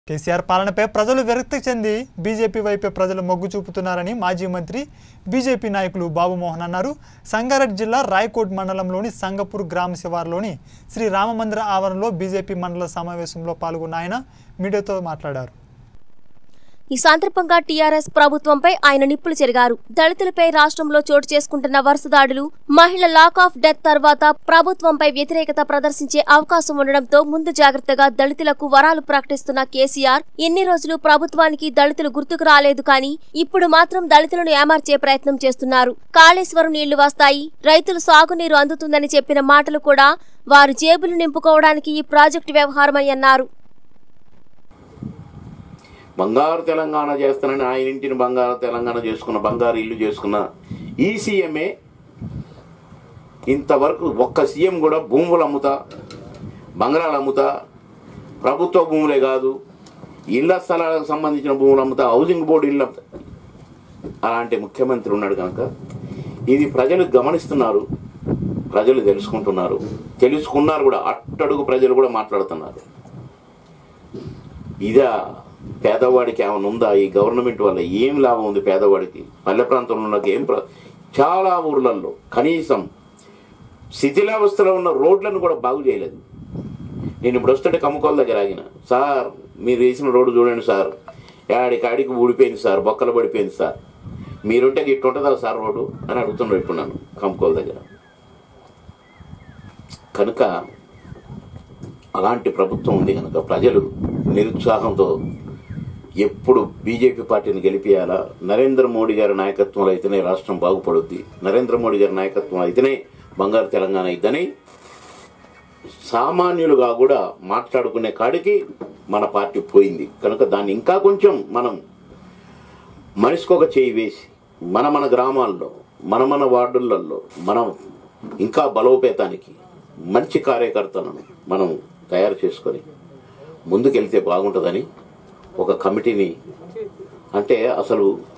కేసీఆర్ పాలనపై ప్రజలు విరక్తి చెంది బీజేపీ వైపే ప్రజలు మొగ్గు చూపుతున్నారని మాజీ మంత్రి బీజేపీ నాయకులు బాబుమోహన్ అన్నారు సంగారెడ్డి జిల్లా రాయకోట్ మండలంలోని సంగపూర్ గ్రామ శివారులోని శ్రీ రామమందిర ఆవరణలో బీజేపీ మండల సమావేశంలో పాల్గొన్న ఆయన మీడియాతో మాట్లాడారు ఈ సందర్భంగా టీఆర్ఎస్ ప్రభుత్వంపై ఆయన నిప్పులు చెరిగారు దళితులపై రాష్ట్రంలో చోటు చేసుకుంటున్న వరుస దాడులు మహిళ లాక్ ఆఫ్ డెత్ తర్వాత ప్రభుత్వంపై వ్యతిరేకత ప్రదర్శించే అవకాశం ఉండడంతో ముందు జాగ్రత్తగా దళితులకు వరాలు ప్రకటిస్తున్న కేసీఆర్ ఎన్ని రోజులు ప్రభుత్వానికి దళితులు గుర్తుకు రాలేదు కానీ ఇప్పుడు మాత్రం దళితులను ఏమార్చే ప్రయత్నం చేస్తున్నారు కాళేశ్వరం నీళ్లు వస్తాయి రైతులు సాగునీరు అందుతుందని చెప్పిన మాటలు కూడా వారు జేబులు నింపుకోవడానికి ఈ ప్రాజెక్టు వ్యవహారమని అన్నారు బంగారు తెలంగాణ చేస్తానని ఆయన ఇంటిని బంగారు తెలంగాణ చేసుకున్న బంగారు ఇల్లు చేసుకున్న ఈ సీఎంఏ ఇంతవరకు ఒక్క సీఎం కూడా భూములు అమ్ముతా బంగారాలు అమ్ముతా ప్రభుత్వ భూములే కాదు ఇళ్ల స్థలాలకు సంబంధించిన భూములు అమ్ముతా హౌసింగ్ బోర్డు ఇళ్ళ అలాంటి ముఖ్యమంత్రి ఉన్నాడు కనుక ఇది ప్రజలు గమనిస్తున్నారు ప్రజలు తెలుసుకుంటున్నారు తెలుసుకున్నారు కూడా అట్టడుగు ప్రజలు కూడా మాట్లాడుతున్నారు ఇదా పేదవాడికి ఏమైనా ఉందా ఈ గవర్నమెంట్ వల్ల ఏం లాభం ఉంది పేదవాడికి పల్లె ప్రాంతంలో నాకు ఏం ప్ర- చాలా ఊర్లలో కనీసం శిథిలావస్థలో ఉన్న రోడ్లను కూడా బాగు చేయలేదు నేను ఇప్పుడు వస్తుంటే కమ్ముకోల దగ్గర ఆగిన సార్ మీరు వేసిన రోడ్డు చూడండి సార్ యాడికి ఆడికి ఊడిపోయింది సార్ బొక్కలు పడిపోయింది సార్ మీరుంటే ఇట్టు ఉంటుందా సార్ రోడ్డు అని అడుగుతున్నాడు ఇప్పుడు నన్ను కమ్ముకోల దగ్గర కనుక అలాంటి ప్రభుత్వం ఉంది కనుక ప్రజలు నిరుత్సాహంతో ఎప్పుడు బీజేపీ పార్టీని గెలిపియాలా నరేంద్ర మోడీ గారి నాయకత్వంలో అయితేనే రాష్ట్రం బాగుపడుద్ది నరేంద్ర మోడీ గారి నాయకత్వం అయితేనే బంగారు తెలంగాణ అయితేనే సామాన్యులుగా కూడా మాట్లాడుకునే కాడికి మన పార్టీ పోయింది కనుక దాన్ని ఇంకా కొంచెం మనం మనిషికి ఒక చేయి వేసి మన మన గ్రామాల్లో మన మన వార్డులలో మనం ఇంకా బలోపేతానికి మంచి కార్యకర్తలను మనం తయారు చేసుకొని ముందుకెళ్తే బాగుంటుందని ఒక కమిటీని అంటే అసలు